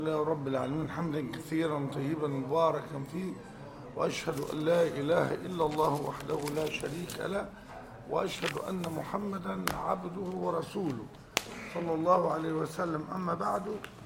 لله رب العالمين حمدا كثيرا طيبا مباركا فيه واشهد ان لا اله الا الله وحده لا شريك له واشهد ان محمدا عبده ورسوله صلى الله عليه وسلم اما بعد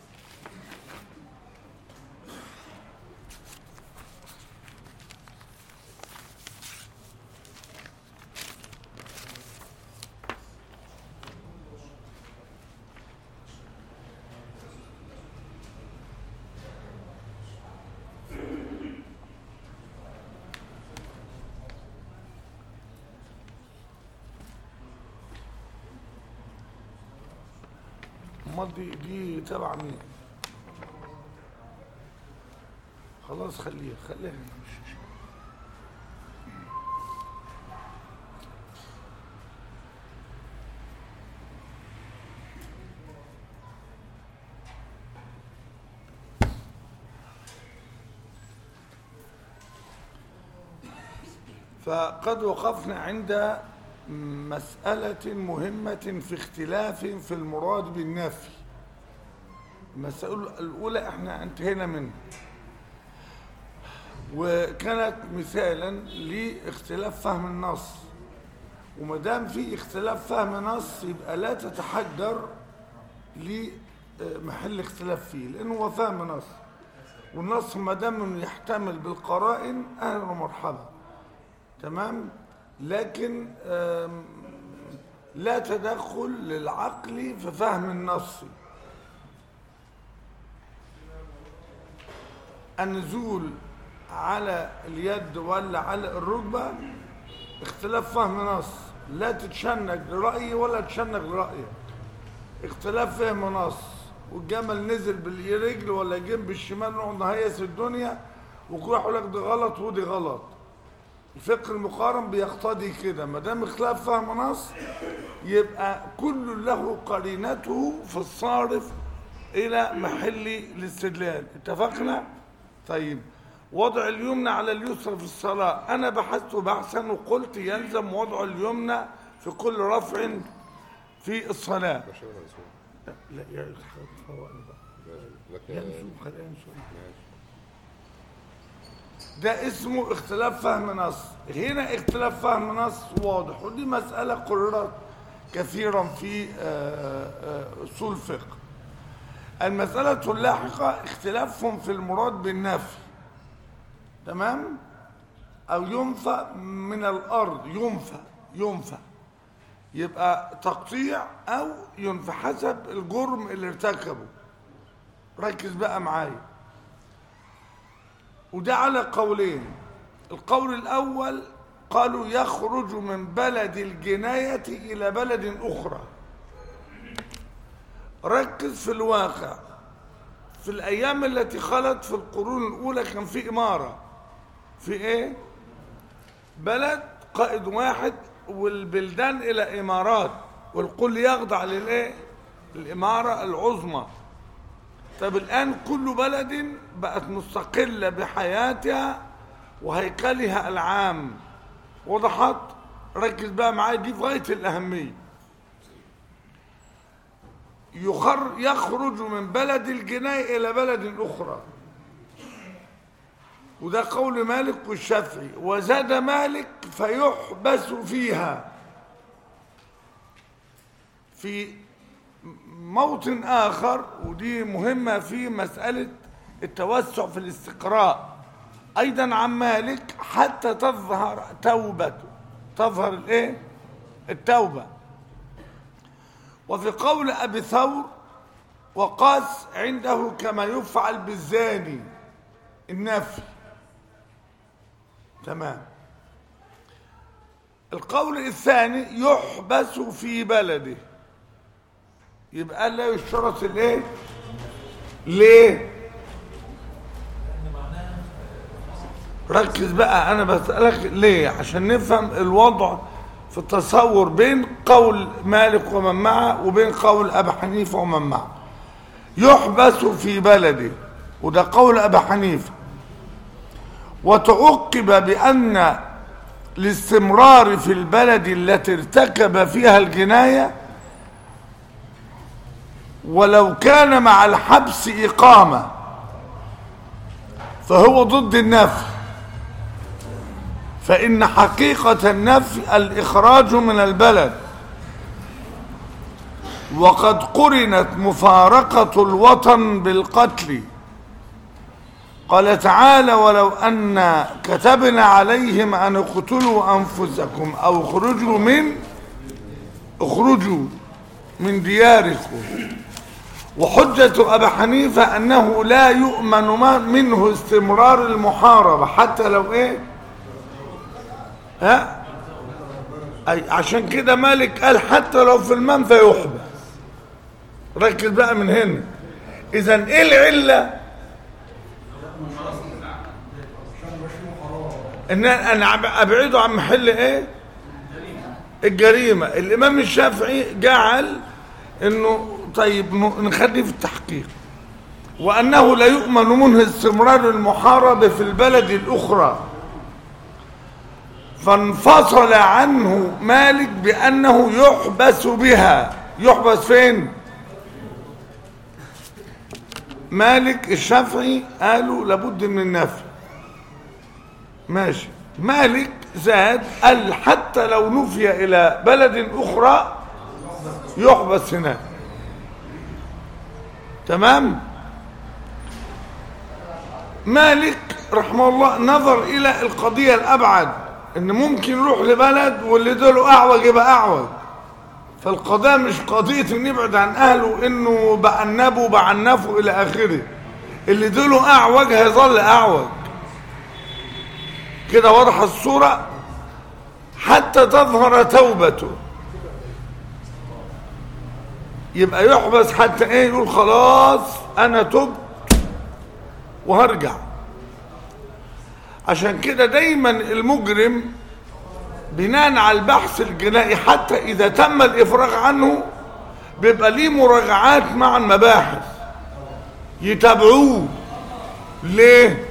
امال دي دي تبع مين خلاص خليها خليها مش مش- فقد وقفنا عند مسألة مهمة في اختلاف في المراد بالنفي المسألة الأولى احنا انتهينا منها وكانت مثالا لاختلاف فهم النص وما دام في اختلاف فهم نص يبقى لا تتحجر لمحل اختلاف فيه لأنه هو فهم نص والنص ما دام يحتمل بالقرائن أهلا ومرحبا تمام لكن آم، لا تدخل للعقل في فهم النص النزول على اليد ولا على الركبة اختلاف فهم نص لا تتشنج لرأيي ولا تشنج لرأيك اختلاف فهم نص والجمل نزل بالرجل ولا جنب الشمال نقعد نهيس الدنيا وكل واحد يقول لك ده غلط ودي غلط الفقه المقارن بيقتضي كده ما دام اختلاف فهم نص يبقى كل له قرينته في الصارف الى محل الاستدلال اتفقنا طيب وضع اليمنى على اليسرى في الصلاة أنا بحثت بحثا وقلت يلزم وضع اليمنى في كل رفع في الصلاة لا لا يا فوقني بقى ينسوا خلينا ينسوا ده اسمه اختلاف فهم نص هنا اختلاف فهم نص واضح ودي مسألة قررت كثيرا في آه، آه، أصول الفقه المسألة اللاحقة اختلافهم في المراد بالنفي تمام أو ينفى من الأرض ينفى ينفى يبقى تقطيع أو ينفى حسب الجرم اللي ارتكبه ركز بقى معايا وده على قولين القول الأول قالوا يخرج من بلد الجناية إلى بلد أخرى ركز في الواقع في الأيام التي خلت في القرون الأولى كان في إمارة في إيه؟ بلد قائد واحد والبلدان إلى إمارات والكل يخضع للإيه؟ الإمارة العظمى طب الآن كل بلد بقت مستقلة بحياتها وهيكلها العام وضحت ركز بقى معايا دي في غاية الأهمية يخر يخرج من بلد الجناية إلى بلد أخرى وده قول مالك والشافعي وزاد مالك فيحبس فيها في موطن آخر ودي مهمة في مسألة التوسع في الاستقراء أيضا عن مالك حتى تظهر توبته تظهر الايه التوبة وفي قول أبي ثور وقاس عنده كما يفعل بالزاني النفي تمام القول الثاني يحبس في بلده يبقى لا يشترط الايه ليه ركز بقى انا بسألك ليه عشان نفهم الوضع في التصور بين قول مالك ومن معه وبين قول ابي حنيفه ومن معه يحبس في بلده وده قول ابي حنيفه وتعقب بان الاستمرار في البلد التي ارتكب فيها الجنايه ولو كان مع الحبس إقامة فهو ضد النفي فإن حقيقة النفي الإخراج من البلد وقد قرنت مفارقة الوطن بالقتل قال تعالى ولو أن كتبنا عليهم أن اقتلوا أنفسكم أو اخرجوا من اخرجوا من دياركم وحجة أبا حنيفة أنه لا يؤمن ما- منه استمرار المحاربة حتى لو إيه ها أي عشان كده مالك قال حتى لو في المنفى يحبس ركز بقى من هنا إذا إيه العلة ان انا أب- ابعده عن محل ايه الجريمه الامام الشافعي جعل انه طيب ن- نخليه في التحقيق وانه لا يؤمن منه استمرار المحاربه في البلد الاخرى فانفصل عنه مالك بانه يحبس بها يحبس فين مالك الشافعي قالوا لابد من النفي ماشي مالك زاد قال حتى لو نفي الى بلد اخرى يحبس هناك تمام مالك رحمه الله نظر الى القضيه الابعد ان ممكن يروح لبلد واللي دول اعوج يبقى اعوج فالقضاء مش قضيه ان يبعد عن اهله انه بعنبه بعنفه الى اخره اللي دول اعوج هيظل اعوج كده واضحه الصوره حتى تظهر توبته يبقى يحبس حتى ايه يقول خلاص انا تبت وهرجع عشان كده دايما المجرم بناء على البحث الجنائي حتى اذا تم الافراغ عنه بيبقى ليه مراجعات مع المباحث يتابعوه ليه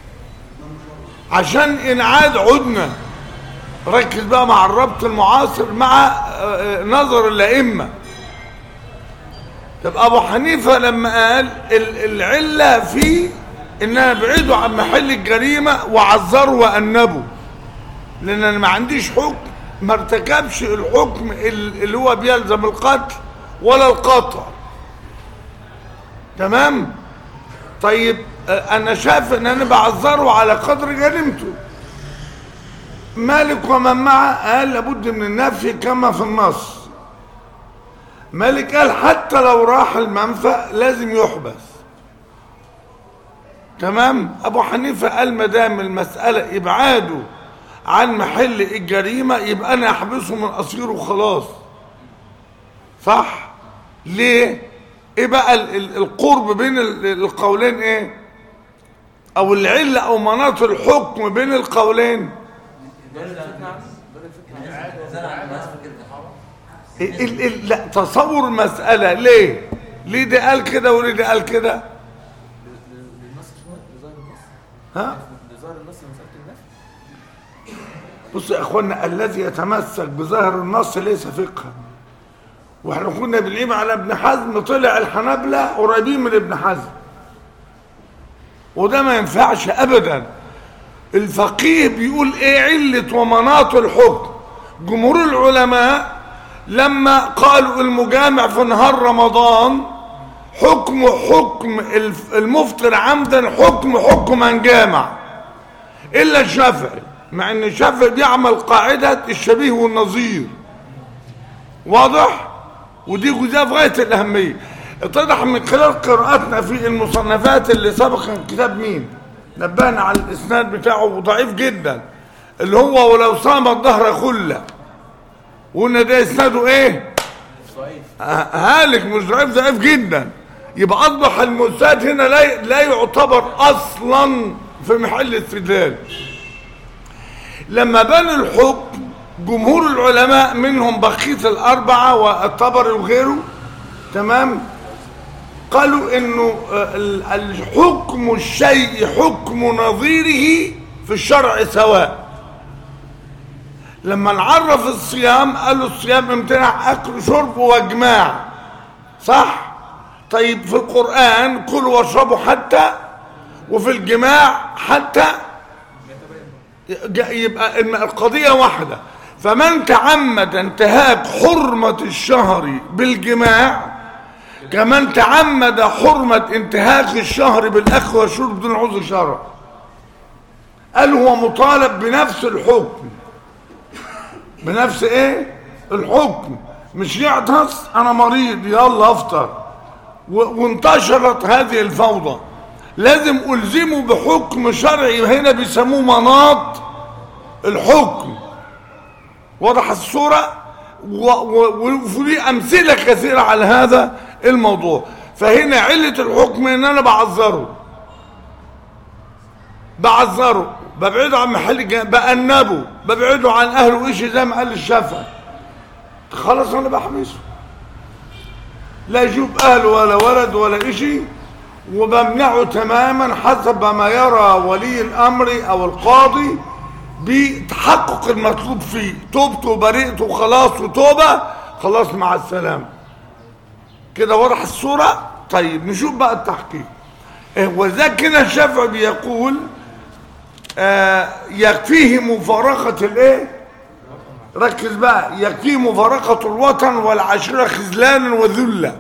عشان ان عاد عدنا ركز بقى مع الربط المعاصر مع آه، آه، نظر الائمه طب ابو حنيفه لما قال ال- العله في ان انا ابعده عن محل الجريمه وعذره وانبه لان انا ما عنديش حكم ما ارتكبش الحكم ال- اللي هو بيلزم القتل ولا القطع تمام طيب آه، انا شايف ان انا بعذره على قدر جريمته مالك ومن معه قال لابد من النفي كما في النص مالك قال حتى لو راح المنفى لازم يحبس تمام ابو حنيفه قال ما دام المساله ابعاده عن محل الجريمه يبقى انا احبسه من قصيره وخلاص صح ليه ايه بقى ال- ال- القرب بين ال- القولين ايه او العله او مناط الحكم بين القولين ال ال ال لا تصور مسألة ليه ليه ده قال كده وليه ده قال كده للنص شنو لظاهر النص ها لظاهر النص مسألة النفي بصوا يا اخوانا الذي يتمسك بظاهر النص ليس فقها واحنا كنا بنلعب على ابن حزم طلع الحنابلة قريبين من ابن حزم وده ما ينفعش ابدا الفقيه بيقول ايه علة ومناط الحكم جمهور العلماء لما قالوا المجامع في نهار رمضان حكم حكم الف- المفطر عمدا حكم حكم من جامع الا الشافعي مع ان الشافعي بيعمل قاعده الشبيه والنظير واضح ودي جزئيه في غايه الاهميه اتضح من خلال قراءتنا في المصنفات اللي سبق كتاب مين نبهنا على الاسناد بتاعه ضعيف جدا اللي هو ولو صام الظهر كله وقلنا ده اسناده ايه ضعيف ه- هالك مش ضعيف ضعيف جدا يبقى اصبح المساد هنا لا لا يعتبر اصلا في محل استدلال لما بنوا الحكم جمهور العلماء منهم بخيت الاربعه والطبري وغيره تمام قالوا انه آه، ال- الحكم الشيء حكم نظيره في الشرع سواء لما نعرف الصيام قالوا الصيام امتنع اكل وشرب واجماع صح طيب في القرآن كلوا واشربوا حتى وفي الجماع حتى ج- يبقى الم- القضية واحدة فمن تعمد انتهاك حرمة الشهر بالجماع كمن تعمد حرمة انتهاك الشهر بالأخ والشرب بدون عذر شرع قال هو مطالب بنفس الحكم بنفس ايه الحكم مش يعطس انا مريض يلا افطر و- وانتشرت هذه الفوضى لازم الزمه بحكم شرعي هنا بيسموه مناط الحكم وضح الصورة و- و- وفي أمثلة كثيرة على هذا الموضوع فهنا علة الحكم ان انا بعذره بعذره ببعده عن محل الجنة بأنبه ببعده عن اهله وإشي زي ما قال الشافعي خلاص انا بحبسه لا يشوف اهله ولا ولد ولا إشي وبمنعه تماما حسب ما يرى ولي الامر او القاضي بتحقق المطلوب فيه توبته وبرئته وخلاص وتوبه خلاص مع السلامه كده واضح الصوره طيب نشوف بقى التحقيق إيه، وذاك كده الشافعي بيقول آه يكفيه مفارقه الايه ركز بقى يكفيه مفارقه الوطن والعشيره خذلانا وذلا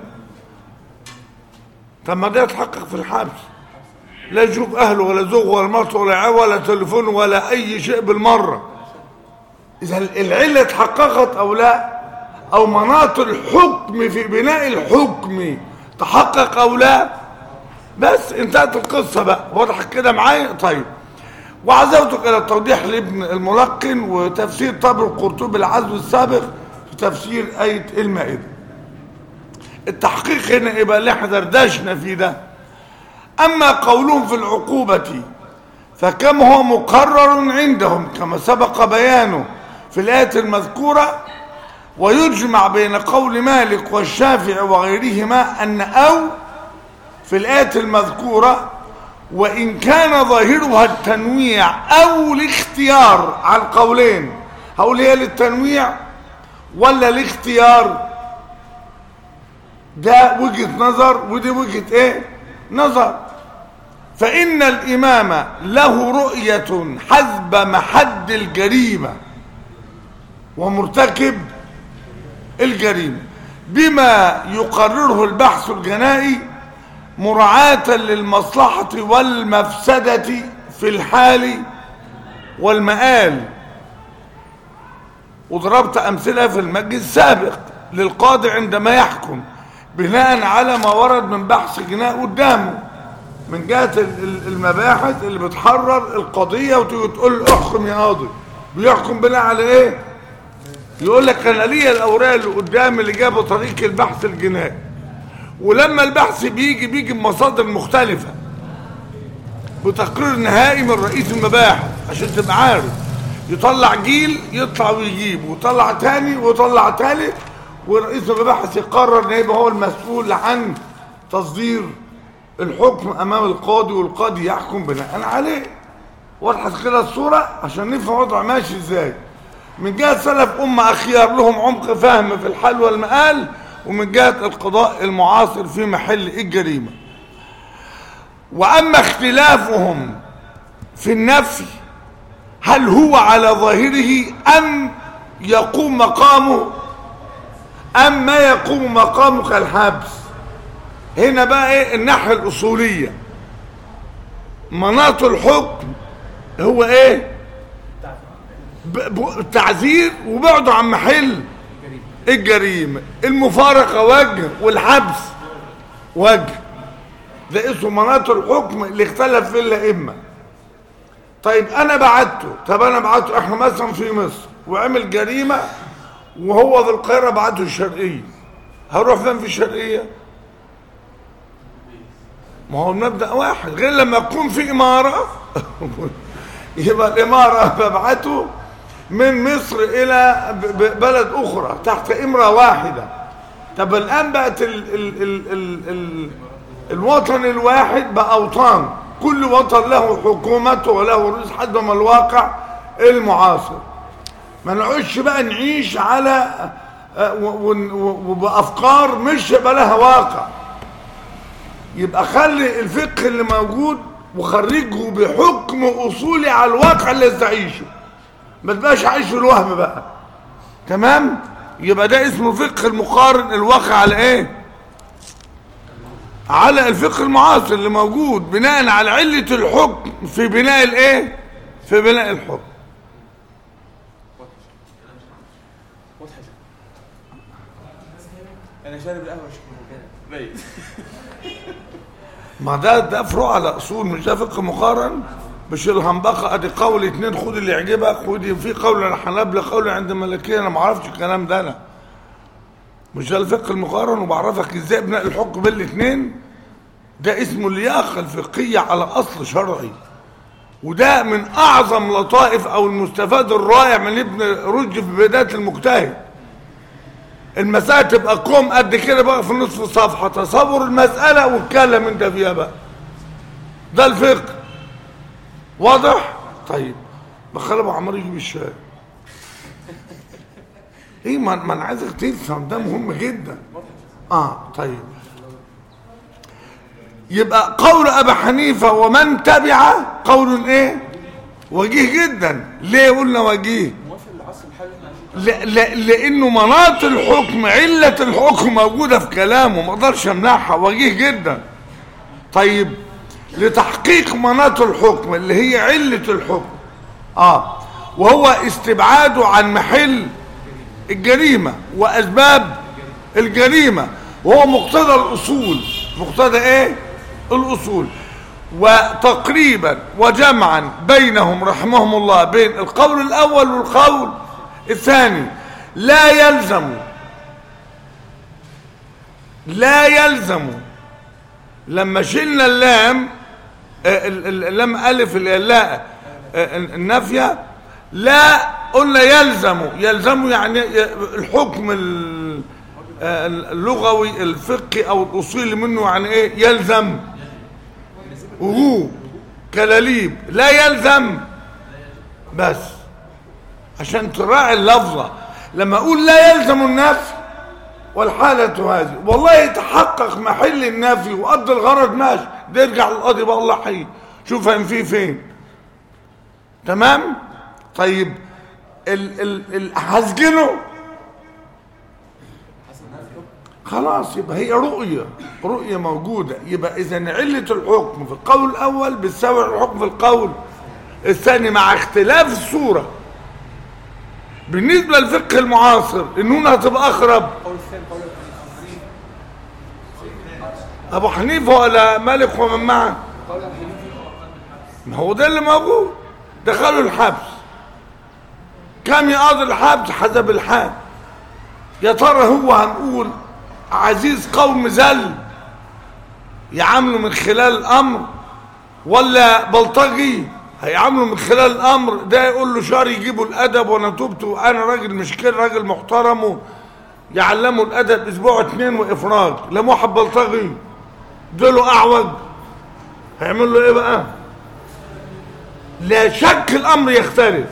طب ما ده يتحقق في الحبس لا يشوف اهله ولا زوج ولا مرته ولا عيال ولا تليفون ولا اي شيء بالمره اذا العله اتحققت او لا او مناط الحكم في بناء الحكم تحقق او لا بس انتهت القصه بقى واضح كده معايا طيب وعزوتك الى التوضيح لابن الملقن وتفسير طبر القرطبي العزو السابق في تفسير ايه المائده التحقيق هنا يبقى اللي احنا دردشنا فيه ده اما قولهم في العقوبه فكم هو مقرر عندهم كما سبق بيانه في الايه المذكوره ويجمع بين قول مالك والشافعي وغيرهما ان او في الايه المذكوره وان كان ظاهرها التنويع او الاختيار على القولين هقول هي للتنويع ولا الاختيار ده وجهة نظر ودي وجهة ايه نظر فإن الإمام له رؤية حسب محد الجريمة ومرتكب الجريمة بما يقرره البحث الجنائي مراعاة للمصلحة والمفسدة في الحال والمآل وضربت أمثلة في المجلس السابق للقاضي عندما يحكم بناء على ما ورد من بحث جناء قدامه من جهة ال- ال- المباحث اللي بتحرر القضية وتيجي تقول له احكم يا قاضي بيحكم بناء على ايه يقول لك انا ليا الاوراق اللي قدامي اللي جابه طريق البحث الجنائي ولما البحث بيجي بيجي بمصادر مختلفة بتقرير نهائي من رئيس المباحث عشان تبقى عارف يطلع جيل يطلع ويجيب ويطلع تاني ويطلع تالت ورئيس المباحث يقرر ان يبقى هو المسؤول عن تصدير الحكم امام القاضي والقاضي يحكم بناء عليه وضحت كده الصورة عشان نفهم وضع ماشي ازاي من جهة سلف أمة أخيار لهم عمق فهم في الحل والمآل ومن جهة القضاء المعاصر في محل الجريمة وأما اختلافهم في النفي هل هو على ظاهره أم يقوم مقامه أم ما يقوم مقامه كالحبس هنا بقى ايه الناحية الأصولية مناط الحكم هو ايه ب- ب- التعذير وبعده عن محل الجريمة المفارقة وجه والحبس وجه ده اسمه مناط الحكم اللي اختلف فيه الأئمة طيب انا بعته طب انا بعته احنا مثلا في مصر وعمل جريمة وهو في القاهرة بعته الشرقية هروح فين في الشرقية ما هو المبدأ واحد غير لما يكون في إمارة يبقى الإمارة ببعته من مصر إلى ب- ب- بلد أخرى تحت إمرة واحدة طب الآن بقت ال ال ال ال ال الوطن الواحد بأوطان كل وطن له حكومته وله رئيس حسب ما الواقع المعاصر ما نقعدش بقى نعيش على آه، و- و- و- وبأفكار مش يبقى لها واقع يبقى خلي الفقه اللي موجود وخرجه بحكم اصولي على الواقع اللي تعيشه ما تبقاش عايش في الوهم بقى تمام يبقى ده اسمه فقه المقارن الواقع على ايه على الفقه المعاصر اللي موجود بناء على علة الحكم في بناء الايه في بناء الحكم واضحه يا انا شارب القهوه شكله باين ما ده ده فروع على اصول مش ده فقه مقارن مش الهنبقه ادي قول اتنين خد اللي يعجبك خد في قول عند الحنابلة قول عند الملكيه انا ما اعرفش الكلام ده انا مش ده الفقه المقارن وبعرفك ازاي بناء الحكم بين الاثنين ده اسمه اللياقه الفقهيه على اصل شرعي وده من اعظم لطائف او المستفاد الرائع من ابن رشد في بدايه المجتهد المسألة تبقى كوم قد كده بقى في نصف صفحة تصور المسألة واتكلم انت فيها بقى ده الفقه واضح؟ طيب بخلي ابو عمار يجيب الشاي ايه ما ما انا عايزك تفهم ده مهم جدا اه طيب يبقى قول ابي حنيفه ومن تبعه قول ايه وجيه جدا ليه قلنا وجيه موافق للعصر الحالي اللي احنا عايشين ل- ل- لانه مناط الحكم علة الحكم موجودة في كلامه ما اقدرش امنعها وجيه جدا طيب لتحقيق مناط الحكم اللي هي علة الحكم اه وهو استبعاده عن محل الجريمة واسباب الجريمة وهو مقتضى الاصول مقتضى ايه الاصول وتقريبا وجمعا بينهم رحمهم الله بين القول الاول والقول الثاني لا يلزم لا يلزم لما شلنا اللام آه، ال- ال- اللام الف اللي هي لا آه، النافيه لا قلنا يلزم يلزم يعني الحكم ال- آه، اللغوي الفقهي او الاصولي منه يعني ايه يلزم وهو كلاليب لا يلزم بس عشان تراعي اللفظة لما اقول لا يلزم النفي والحالة هذه والله يتحقق محل النفي وقضي الغرض ماشي ده يرجع للقاضي بقى الله حي شوف هنفيه فين تمام طيب ال ال ال هسجنه خلاص يبقى هي رؤية رؤية موجودة يبقى إذا علة الحكم في القول الأول بتساوي الحكم في القول الثاني مع اختلاف الصورة بالنسبة للفقه المعاصر النون هتبقى أقرب القول الثاني قول الحنيفي أبو حنيفة ولا مالك ومن معه قول الحنيفي ما هو ده اللي موجود دخلوا الحبس كم يقاضي الحبس حسب الحال يا ترى هو هنقول عزيز قوم ذل يعامله من خلال الامر ولا بلطجي هيعامله من خلال الامر ده يقول له شهر يجيبوا الادب وانا تبت وانا راجل مش كده راجل محترم يعلموا الادب اسبوع اتنين وافراج لا واحد بلطجي دول اعوج هيعمل له ايه بقى لا شك الامر يختلف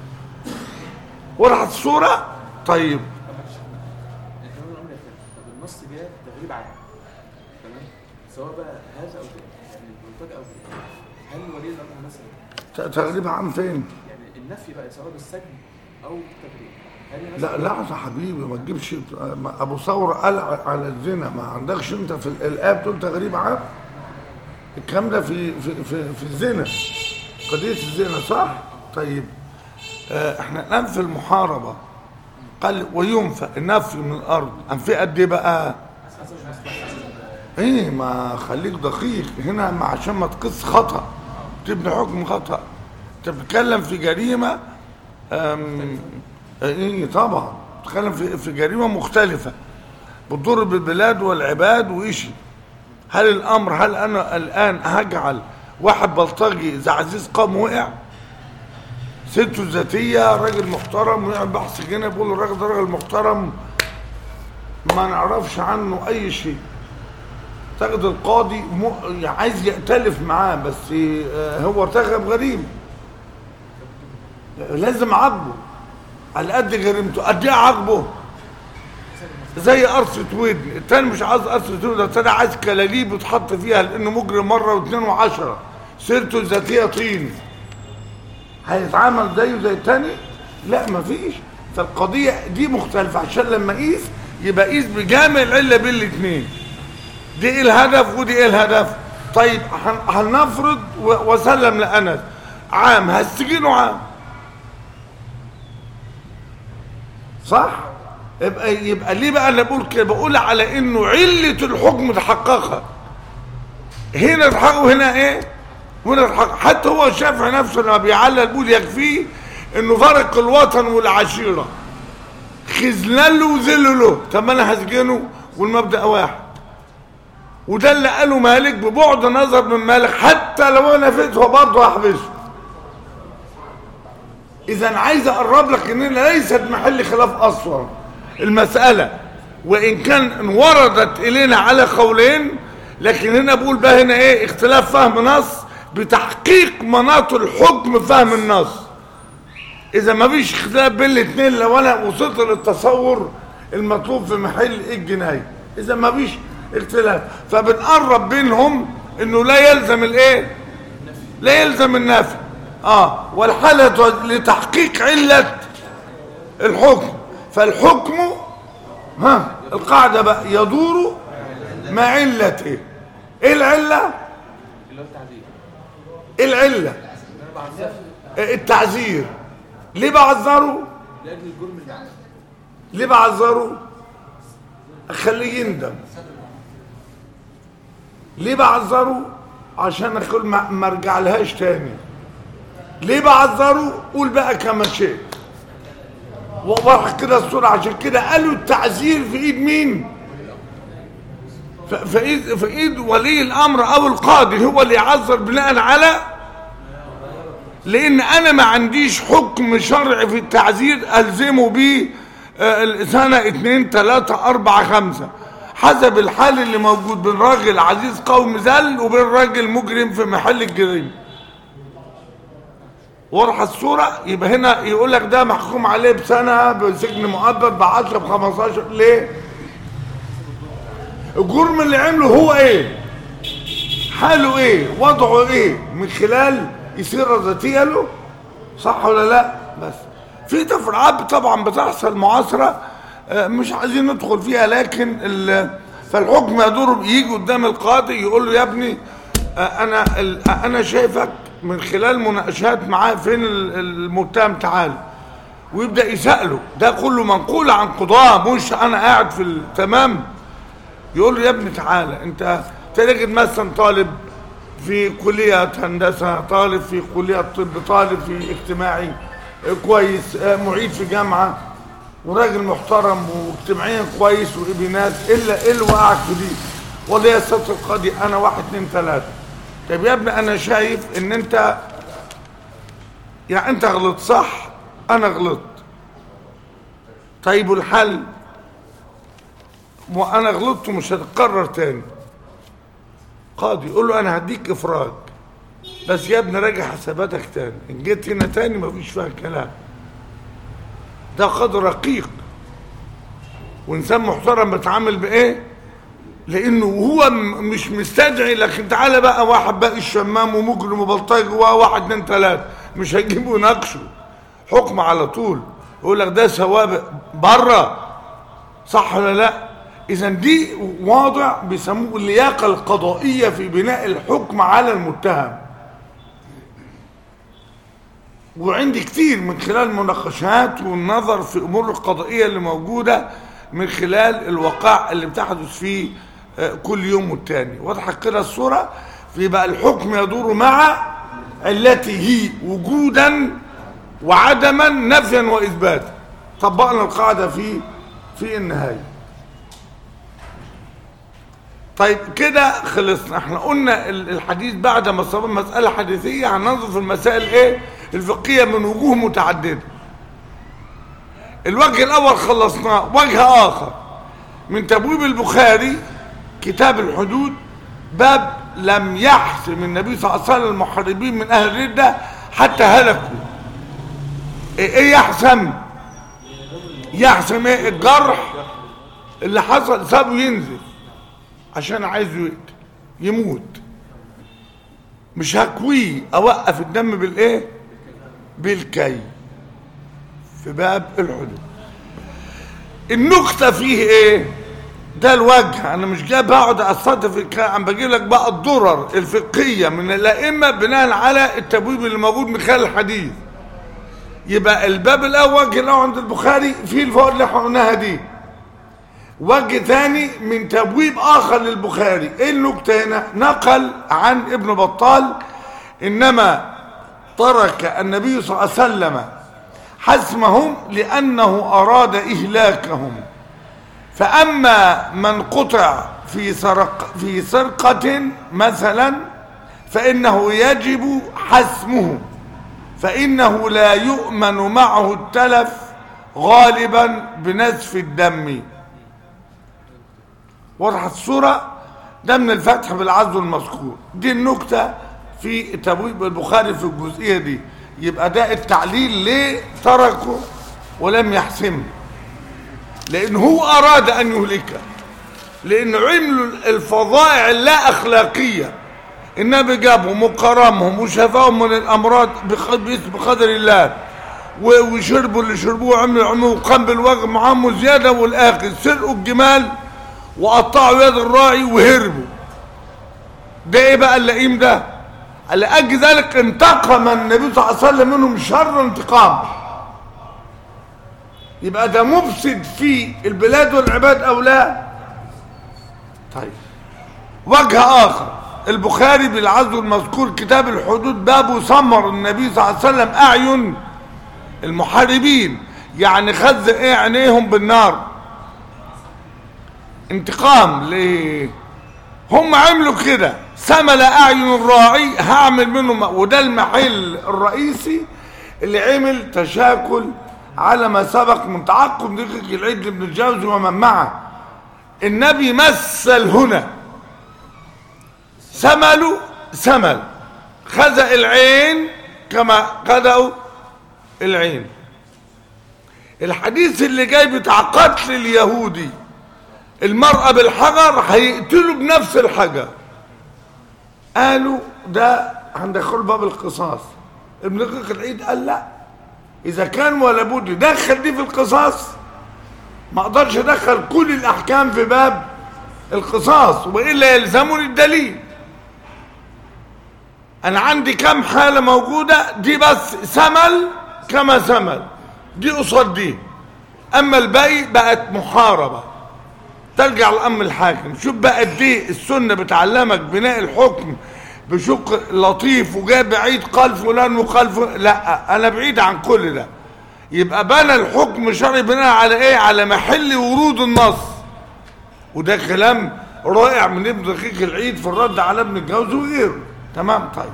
وضحت الصوره طيب الكلام الامر يختلف طب النص جاء تغريب عام تمام سواء بقى هذا او ذاك يعني البلطجه او ذاك هل ولي الامر مثلا ت- تغريب عن فين يعني النفي بقى سواء بالسجن او التغريب هل لا مثلا لا يا حبيبي ما تجيبش ما ابو ثور قال على الزنا ما عندكش انت في ال- الاب تقول تغريب عام الكلام ده في في في, في الزنا قضيه الزنا صح طيب آه احنا الان في المحاربه قال وينفى النفي من الارض انفي قد ايه بقى ايه ما خليك دقيق هنا ما عشان ما تقص خطا تبني حكم خطا انت بتتكلم في جريمه أم، ايه طبعا بتتكلم في في جريمه مختلفه بتضر بالبلاد والعباد وإشي هل الامر هل انا الان هجعل واحد بلطجي زي عزيز قام وقع سته الذاتيه راجل محترم ويعمل بحث جنائي بيقول الراجل ده راجل محترم ما نعرفش عنه اي شيء تجد القاضي م... عايز يأتلف معاه بس آه، هو ارتكب جريمه لازم عاقبه على قد جريمته قد ايه عاقبه زي قرصة ودن التاني مش عايز قرصة ودن ده التاني عايز كلاليب يتحط فيها لانه مجرم مرة واثنين وعشرة سيرته الذاتية طين هيتعامل زيه زي التاني لا مفيش فالقضية دي مختلفة عشان لما اقيس يبقى قيس بجامع العلة بين الاتنين دي ايه الهدف ودي ايه الهدف طيب هن- هنفرض و- وسلم لأنس عام هستجينه عام صح يبقى يبقى ليه بقى انا بقول كده بقول على انه علة الحكم تحققها هنا تحقق وهنا ايه هنا تحقق حتى هو الشافعي نفسه لما بيعلل بيقول يكفيه انه فرق الوطن والعشيره خذلان له وذل له طب ما انا هسجنه والمبدا واحد وده اللي قاله مالك ببعد نظر من مالك حتى لو انا فيته برضه هحبسه اذا عايز اقرب لك ان ليست محل خلاف اصلا المساله وان كان وردت الينا على قولين لكن هنا بقول بقى هنا ايه اختلاف فهم نص بتحقيق مناط الحكم فهم النص اذا ما فيش اختلاف بين الاثنين لو انا وصلت للتصور المطلوب في محل ايه الجنايه اذا ما فيش اختلاف فبنقرب بينهم انه لا يلزم الايه لا يلزم النفي اه والحالة لتحقيق علة الحكم فالحكم ها القاعدة بقى يدور مع علته ايه العلة اللي هو التعذيب ايه العلة ان انا بعذبه التعذير ليه بعذره لاجل الجرم اللي عمله ليه بعذره اخليه يندم ليه بعذره عشان اقول ما ما ارجع لهاش تاني ليه بعذره قول بقى كما شئت وضح كده الصورة عشان كده قالوا التعذير في ايد مين ف- في ايد في ايد ولي الامر او القاضي هو اللي يعذر بناء على لان انا ما عنديش حكم شرعي في التعذير الزمه بيه آه، سنة اتنين تلاتة اربعة خمسة حسب الحال اللي موجود بين راجل عزيز قوم ذل وبين راجل مجرم في محل الجريمة واضحة الصورة يبقى هنا يقول لك ده محكوم عليه بسنة بسجن مؤبد ب 10 ب 15 ليه؟ الجرم اللي عمله هو ايه؟ حاله ايه؟ وضعه ايه؟ من خلال يصير ذاتية له صح ولا لا؟ بس في تفرعات طبعا بتحصل معاصرة آه، مش عايزين ندخل فيها لكن ال- فالحكم يدور يجي قدام القاضي يقول له يا ابني آه، انا ال- آه، انا شايفك من خلال مناقشات معاه فين ال- المتهم تعال ويبدا يساله ده كله منقول عن قضاه مش انا قاعد في ال- تمام يقول له يا ابني تعالى انت تجد مثلا طالب في كلية هندسة طالب في كلية طب طالب في اجتماعي اه، كويس اه، معيد في جامعة وراجل محترم واجتماعيا كويس وابن ناس الا ايه اللي وقعك في دي والله يا سيادة القاضي انا واحد اتنين تلاتة طب يا ابني انا شايف ان انت يعني انت غلط صح انا غلط طيب والحل وانا غلطت ومش هتكرر تاني قاضي يقول له انا هديك افراج بس يا ابني راجع حساباتك تاني ان جيت هنا تاني مفيش فيها كلام ده قاضي رقيق وانسان محترم بيتعامل بايه لانه هو م- مش مستدعي لكن تعالى بقى واحد باقي الشمام ومجرم وبلطجي وواحد اتنين تلاته مش هيجيبوا يناقشوا حكم على طول يقول لك ده سوابق بره صح ولا لا اذا دي واضع بيسموه اللياقه القضائيه في بناء الحكم على المتهم وعندي كتير من خلال المناقشات والنظر في امور القضائيه اللي موجوده من خلال الوقائع اللي بتحدث فيه آه، كل يوم والتاني واضحه كده الصوره فيبقى الحكم يدور مع علته وجودا وعدما نفيا واثباتا طبقنا القاعده في في النهايه طيب كده خلصنا احنا قلنا ال- الحديث بعد ما صار مسألة حديثية هننظر في المسائل ايه الفقهية من وجوه متعددة الوجه الاول خلصناه وجه اخر من تبويب البخاري كتاب الحدود باب لم يحسم النبي صلى الله عليه وسلم المحاربين من اهل الردة حتى هلكوا ايه إيه يحسم يحسم ايه الجرح اللي حصل سابه ينزل عشان عايزه يقتل يموت مش هكويه اوقف الدم بالايه بالكي في باب الحدود النكته فيه ايه ده الوجه انا مش جاي بقعد استضيف في الكلام عم بجيب لك بقى الضرر الفقهيه من الائمه بناء على التبويب اللي موجود من خلال الحديث يبقى الباب الاول وجه الاول عند البخاري فيه الفوائد اللي احنا قلناها دي وجه ثاني من تبويب اخر للبخاري ايه النكته هنا نقل عن ابن بطال انما ترك النبي صلى الله عليه وسلم حسمهم لانه اراد اهلاكهم فاما من قطع في سرق في سرقه مثلا فانه يجب حسمه فانه لا يؤمن معه التلف غالبا بنزف الدم وضحت الصورة ده من الفتح بالعز المذكور دي النكتة في تبويب البخاري في الجزئية دي يبقى ده التعليل ليه تركه ولم يحسمه لأن هو أراد أن يهلكه لأن عملوا الفظائع اللا أخلاقية النبي جابهم وكرمهم وشفاهم من الأمراض بقدر الله وشربوا اللي شربوه عملوا عملوا وقام بالوجه معاهم زيادة والآخر سرقوا الجمال وقطعوا يد الراعي وهربوا ده ايه بقى اللئيم ده لأجل ذلك انتقم النبي صلى الله عليه وسلم منهم شر انتقام يبقى ده مفسد في البلاد والعباد او لا طيب وجه اخر البخاري بالعزو المذكور كتاب الحدود بابه سمر النبي صلى الله عليه وسلم اعين المحاربين يعني خز ايه عينيهم بالنار انتقام ليه هم عملوا كده سمل اعين الراعي هعمل منهم وده المحل الرئيسي اللي عمل تشاكل على ما سبق من تعقب دقيق العيد بن الجوزي ومن معه النبي مثل هنا سملوا سمل خزق العين كما خدعوا العين الحديث اللي جاي بتاع قتل اليهودي المرأة بالحجر هيقتلوا بنفس الحجر قالوا ده هندخل باب القصاص ابن دقيق العيد قال لا اذا كان ولا بد يدخل دي في القصاص ما اقدرش ادخل كل الاحكام في باب القصاص والا يلزمني الدليل انا عندي كم حاله موجوده دي بس سمل كما سمل دي قصاد دي اما الباقي بقت محاربه ترجع لأم الحاكم شوف بقى قد ايه السنه بتعلمك بناء الحكم بشق لطيف وجاي بعيد قال فلان وقال فلان لا انا بعيد عن كل ده يبقى بنى الحكم الشرعي بناء على ايه على محل ورود النص وده كلام رائع من ابن دقيق العيد في الرد على ابن الجوز وغيره تمام طيب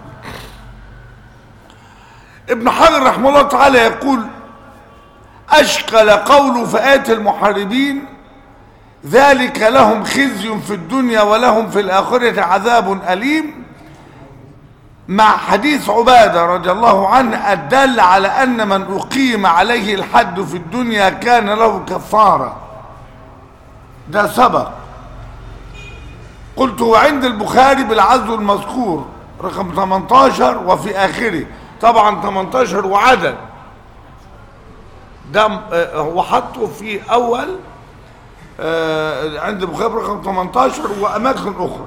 ابن حجر رحمه الله تعالى يقول اشكل قول فئات المحاربين ذلك لهم خزي في الدنيا ولهم في الآخرة عذاب أليم مع حديث عبادة رضي الله عنه الدل على أن من أقيم عليه الحد في الدنيا كان له كفارة ده سبق قلت وعند البخاري بالعزو المذكور رقم 18 وفي آخره طبعا 18 وعدد ده هو حطه في أول آه عند البخاري رقم 18 واماكن اخرى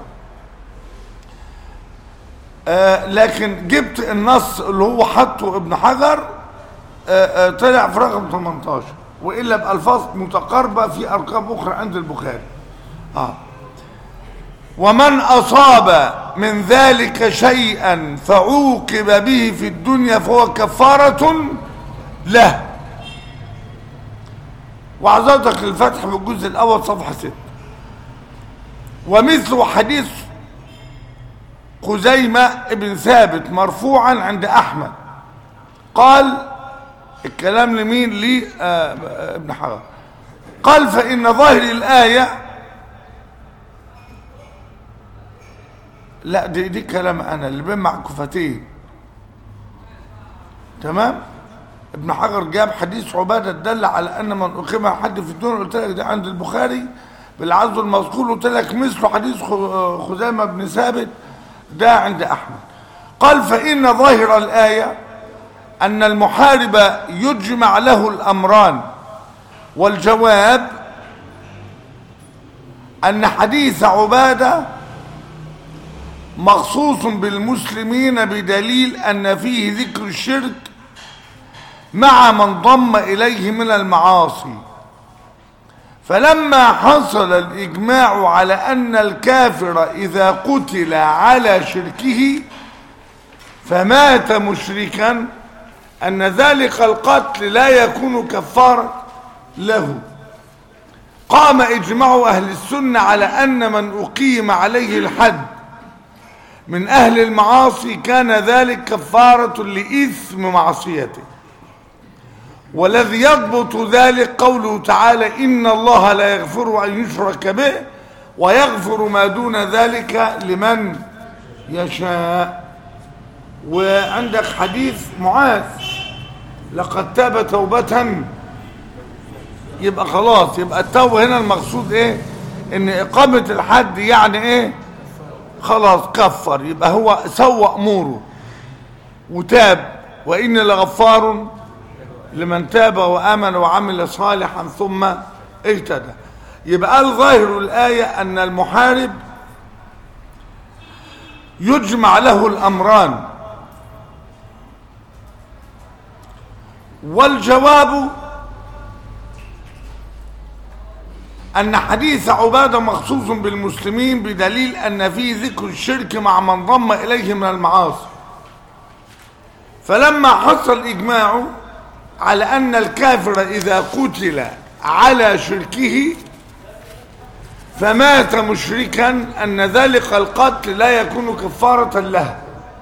آه لكن جبت النص اللي هو حطه ابن حجر آه طلع في رقم 18 والا بالفاظ متقاربه في ارقام اخرى عند البخاري اه ومن اصاب من ذلك شيئا فعوقب به في الدنيا فهو كفاره له وعظاتك الفتح في الجزء الأول صفحة 6 ومثل حديث خزيمة ابن ثابت مرفوعا عند أحمد قال الكلام لمين لي آه ابن حجر قال فإن ظاهر الآية لا دي, دي كلام أنا اللي بين معكوفتين تمام ابن حجر جاب حديث عبادة دل على أن من أقيم حد في الدنيا قلت لك ده عند البخاري بالعزو المذكور قلت لك مثل حديث خ- خزامة بن ثابت ده عند أحمد قال فإن ظاهر الآية أن المحارب يجمع له الأمران والجواب أن حديث عبادة مخصوص بالمسلمين بدليل أن فيه ذكر الشرك مع من ضم إليه من المعاصي فلما حصل الإجماع على أن الكافر إذا قتل على شركه فمات مشركا أن ذلك القتل لا يكون كفارة له قام إجماع أهل السنة على أن من أقيم عليه الحد من أهل المعاصي كان ذلك كفارة لإثم معصيته والذي يضبط ذلك قوله تعالى إن الله لا يغفر أن يشرك به ويغفر ما دون ذلك لمن يشاء وعندك حديث معاذ لقد تاب توبة يبقى خلاص يبقى التوبة هنا المقصود ايه ان اقامة الحد يعني ايه خلاص كفر يبقى هو سوى اموره وتاب واني لغفار لمن تاب وامن وعمل صالحا ثم اهتدى يبقى الظاهر الايه ان المحارب يجمع له الامران والجواب أن حديث عبادة مخصوص بالمسلمين بدليل أن فيه ذكر الشرك مع من ضم إليه من المعاصي فلما حصل إجماع على أن الكافر إذا قتل على شركه فمات مشركا أن ذلك القتل لا يكون كفارة له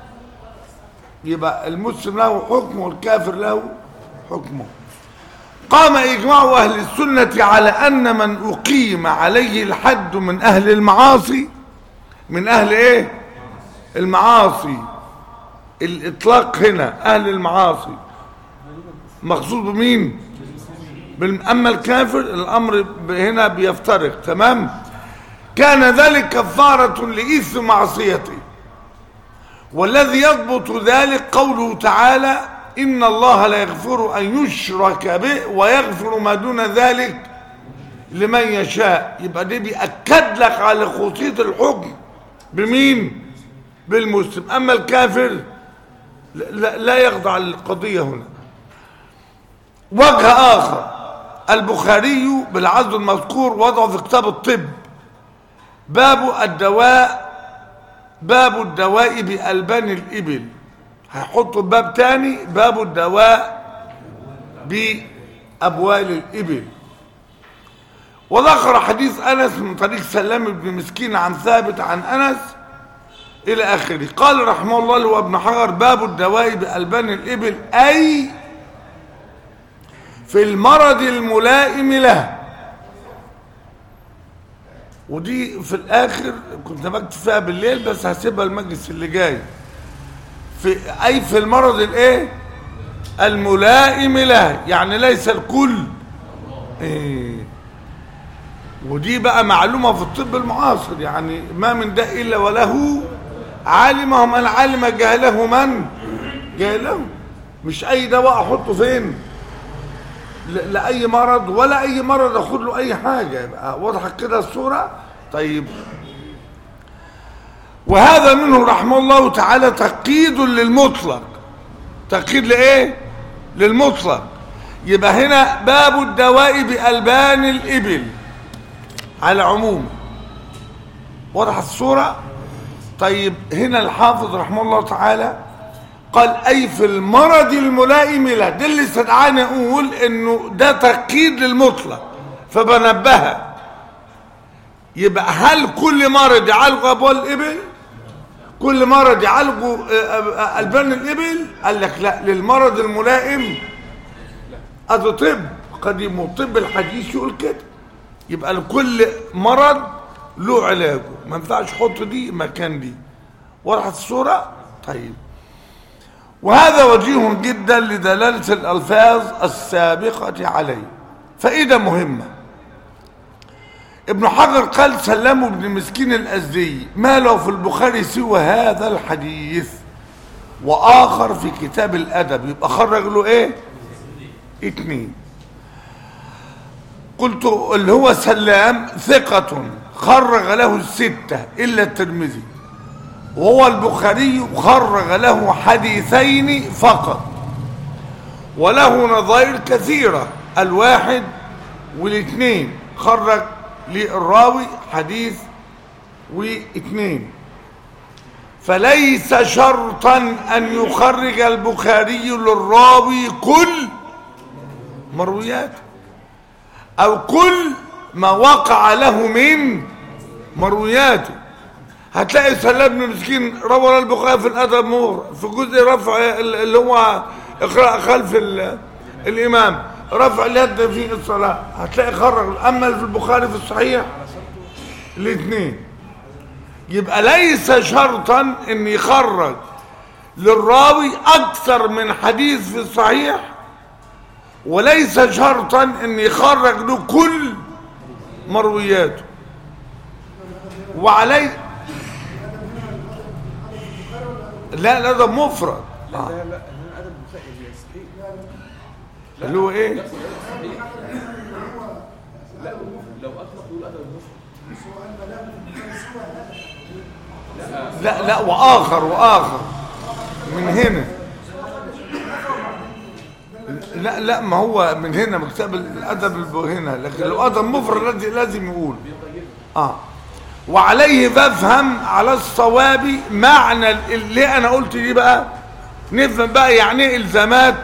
يبقى المسلم له حكمه والكافر له حكمه قام إجماع أهل السنة على أن من أقيم عليه الحد من أهل المعاصي من أهل إيه المعاصي الإطلاق هنا أهل المعاصي مقصود بمين بال- أما الكافر الأمر ب- هنا بيفترق تمام كان ذلك كفارة لإثم معصيته والذي يضبط ذلك قوله تعالى إن الله لا يغفر أن يشرك به ويغفر ما دون ذلك لمن يشاء يبقى دي بيأكد لك على خصوصية الحكم بمين بالمسلم أما الكافر لا, لا يخضع للقضية هنا وجه آخر البخاري بالعزو المذكور وضعه في كتاب الطب باب الدواء باب الدواء بألبان الإبل هيحطوا باب تاني باب الدواء بأبوال الإبل وذكر حديث أنس من طريق سلام بن مسكين عن ثابت عن أنس إلى آخره قال رحمه الله له ابن حجر باب الدواء بألبان الإبل أي في المرض الملائم له ودي في الآخر كنت بكتب فيها بالليل بس هسيبها المجلس اللي جاي في أي في المرض الإيه الملائم له يعني ليس الكل إيه ودي بقى معلومة في الطب المعاصر يعني ما من داء إلا وله عالمه من علم جهله من جهله مش أي دواء أحطه فين ل- لأي مرض ولا أي مرض أخد له أي حاجة يبقى وضحت كده الصورة طيب وهذا منه رحمه الله تعالى تقييد للمطلق تقييد لإيه للمطلق يبقى هنا باب الدواء بألبان الإبل على عموم وضحت الصورة طيب هنا الحافظ رحمه الله تعالى قال أي في المرض الملائم له ده اللي استدعاني أقول إنه ده تقييد للمطلق فبنبهها يبقى هل كل مرض يعالجه أبوال الإبل كل مرض يعالجه آه، آه، ألبان الإبل قال لك لا للمرض الملائم هذا طب قديم والطب الحديث يقول كده يبقى لكل مرض له علاجه ما ينفعش احط دي مكان دي وضحت الصوره طيب وهذا وجيه جدا لدلالة الألفاظ السابقة عليه فإذا مهمة ابن حجر قال سلموا ابن مسكين الأزدي ما له في البخاري سوى هذا الحديث وآخر في كتاب الأدب يبقى خرج له إيه اتنين قلت اللي هو سلام ثقة خرج له الستة إلا الترمذي وهو البخاري خرج له حديثين فقط وله نظائر كثيرة الواحد والاثنين خرج للراوي حديث واثنين فليس شرطا أن يخرج البخاري للراوي كل مروياته أو كل ما وقع له من مروياته هتلاقي سلام بن مسكين روى البخاري في الادب مغر في جزء رفع اللي هو اقراء خلف ال- الامام رفع اليد في الصلاه هتلاقي خرج اما في البخاري في الصحيح الاثنين يبقى ليس شرطا ان يخرج للراوي اكثر من حديث في الصحيح وليس شرطا ان يخرج له كل مروياته وعليه لا لا ده مفرد لا لا لا هنا ادب البخاري صحيح اللي هو ايه صحيح لا لو اطلق يقول ادب المفرد لا لا واخر واخر من هنا لا لا ما هو من هنا مكتب الادب الب- هنا لكن لو ادب مفرد لازم- لازم يقول اه وعليه بفهم على الصواب معنى ال- ليه انا قلت دي بقى نفهم بقى يعني ايه الزامات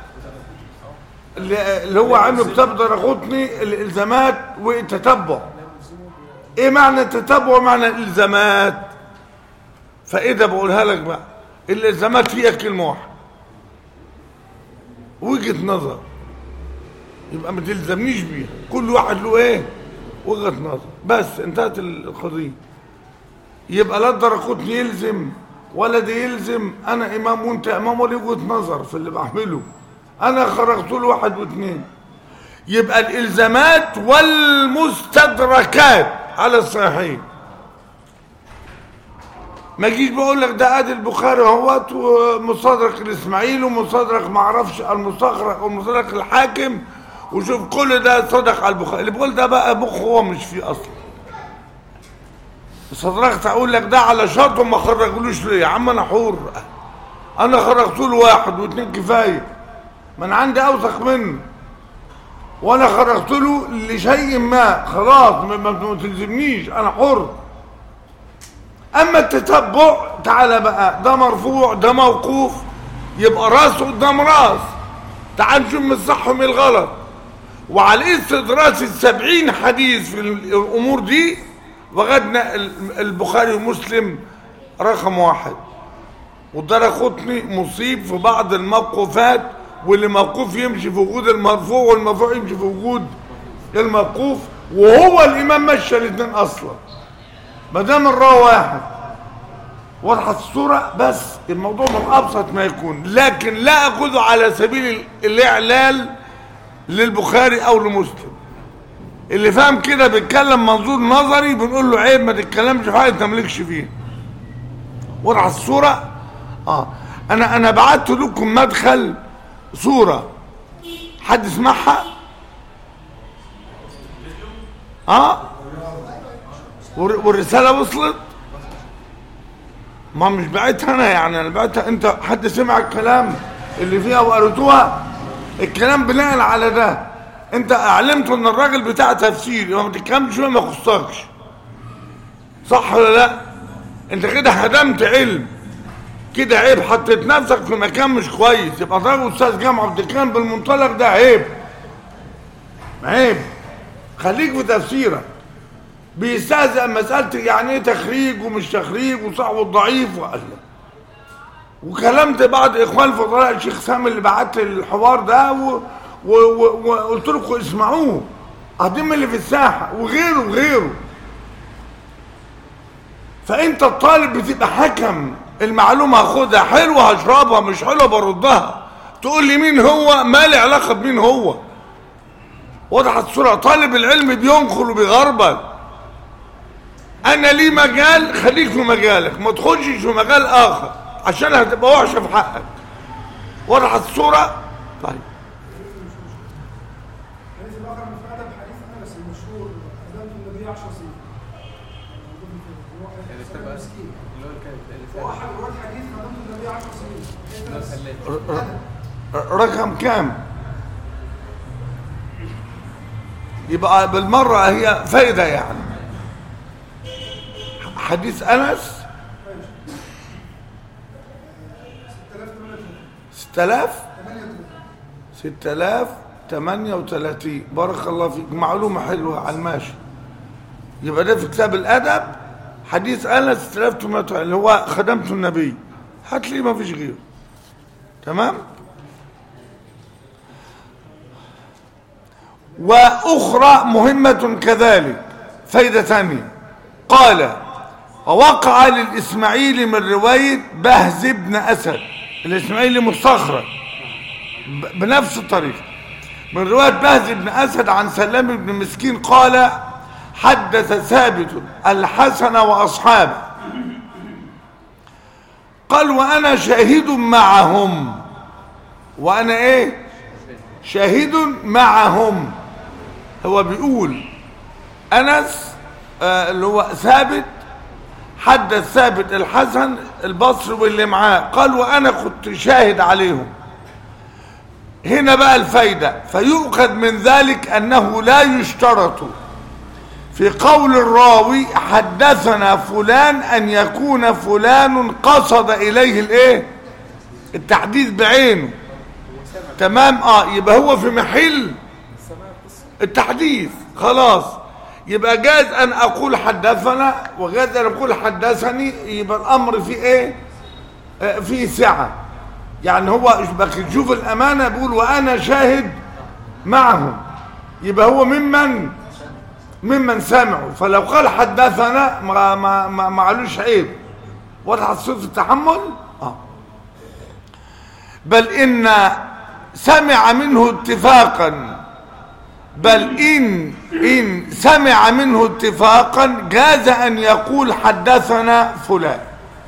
اللي اللي هو عامل كتاب درغوتني الالزامات والتتبع ايه معنى التتبع ومعنى الالزامات فاذا بقولها لك بقى الالزامات فيها كلمه واحده وجهه نظر يبقى ما تلزمنيش بيها كل واحد له ايه وجهه نظر بس انتهت القضيه يبقى لا الدرقوتني يلزم ولا ده يلزم انا امام وانت امام ولا وجهه نظر في اللي بعمله انا خرجت له واحد واثنين يبقى الالزامات والمستدركات على الصحيحين ما جيش بقول لك ده ادي البخاري اهوت ومستدرك الاسماعيل ومستدرك ما اعرفش المستخرج ومستدرك الحاكم وشوف كل ده صدق على البخاري اللي بقول ده بقى مخ هو مش فيه اصلا صدركت اقول لك ده على شرط وما خرجلوش ليه يا عم انا حر انا خرجت له واحد واثنين كفايه ما انا عندي اوثق منه وانا خرجت له لشيء ما خلاص ما, ما ما تلزمنيش انا حر اما التتبع تعالى بقى ده مرفوع ده موقوف يبقى راس قدام راس تعال نشوف من الصح ومن الغلط وعلى استدراس السبعين حديث في الامور دي وغدنا ال- البخاري ومسلم رقم واحد والدرقطني مصيب في بعض الموقوفات واللي موقوف يمشي في وجود المرفوع والمرفوع يمشي في وجود الموقوف وهو الامام مشى الاثنين اصلا ما دام الراوي واحد وضحت الصورة بس الموضوع من أبسط ما يكون لكن لا أخذه على سبيل ال- الإعلال للبخاري أو لمسلم اللي فاهم كده بيتكلم منظور نظري بنقول له عيب ما تتكلمش في حاجة أنت مالكش فيها وضحت الصورة اه انا انا بعت لكم مدخل صورة حد سمعها اه والر- والرسالة وصلت ما مش بعتها انا يعني انا بعتها انت حد سمع الكلام اللي فيها وقريتوها الكلام بناء على ده انت اعلمت ان الراجل بتاع تفسير يبقى ما تتكلمش فيه ما يخصكش صح ولا لا انت كده هدمت علم كده عيب حطيت نفسك في مكان مش كويس يبقى راجل استاذ جامعه بتتكلم بالمنطلق ده عيب عيب خليك في تفسيرك بيستهزأ مسألة يعني ايه تخريج ومش تخريج وصح والضعيف وقال وكلمت بعض اخوان الفضلاء الشيخ سامي اللي بعت لي الحوار ده و- و- و- وقلت لكم اسمعوه قاعدين من اللي في الساحه وغيره وغيره فانت الطالب بتبقى حكم المعلومة هاخدها حلوة هشربها مش حلوة بردها تقول لي مين هو ما لي علاقة بمين هو وضحت الصورة طالب العلم بينخل وبيغربل انا لي مجال خليك في مجالك ما تخشش في مجال اخر عشان هتبقى وحشة في حقك وضحت الصورة طيب الحديث الاخر من في ادب حديث انس المشهور اذنت النبي 10 سنين يعني هو تبقى مسكين اللي هو الكلام اللي هو فات احد رواه الحديث خدمت النبي 10 سنين اللي هو كيف الخلال ر- ر- رقم كام يبقى بالمرة هي فايدة يعني حديث أنس 6000 6038 بارك الله فيك معلومة حلوة على الماشي يبقى ده في كتاب الأدب حديث أنس 6800 اللي هو خدمت النبي هات لي ما فيش غيره تمام وأخرى مهمة كذلك فايدة ثانية قال ووقع للإسماعيلي من رواية بهز بن أسد الإسماعيلي مستخرج ب- بنفس الطريقة من رواية بهز بن أسد عن سلام بن مسكين قال حدث ثابت الحسن وأصحابه قال وأنا شاهد معهم وأنا إيه شاهد معهم هو بيقول أنس آه، اللي هو ثابت حدث ثابت الحسن البصري واللي معاه قال وأنا كنت شاهد عليهم هنا بقى الفايدة فيؤخذ من ذلك أنه لا يشترط في قول الراوي حدثنا فلان أن يكون فلان قصد إليه الإيه التحديث بعينه تمام اه يبقى هو في محل التحديث خلاص يبقى جاز ان اقول حدثنا وجاز ان اقول حدثني يبقى الامر فيه ايه آه فيه سعه يعني هو بقى شوف الامانه بيقول وانا شاهد معهم يبقى هو ممن ممن سمعوا فلو قال حدثنا ما ما ما معلوش عيب وضحت صفه التحمل اه بل إن سمع منه اتفاقا بل إن إن سمع منه اتفاقا جاز أن يقول حدثنا فلان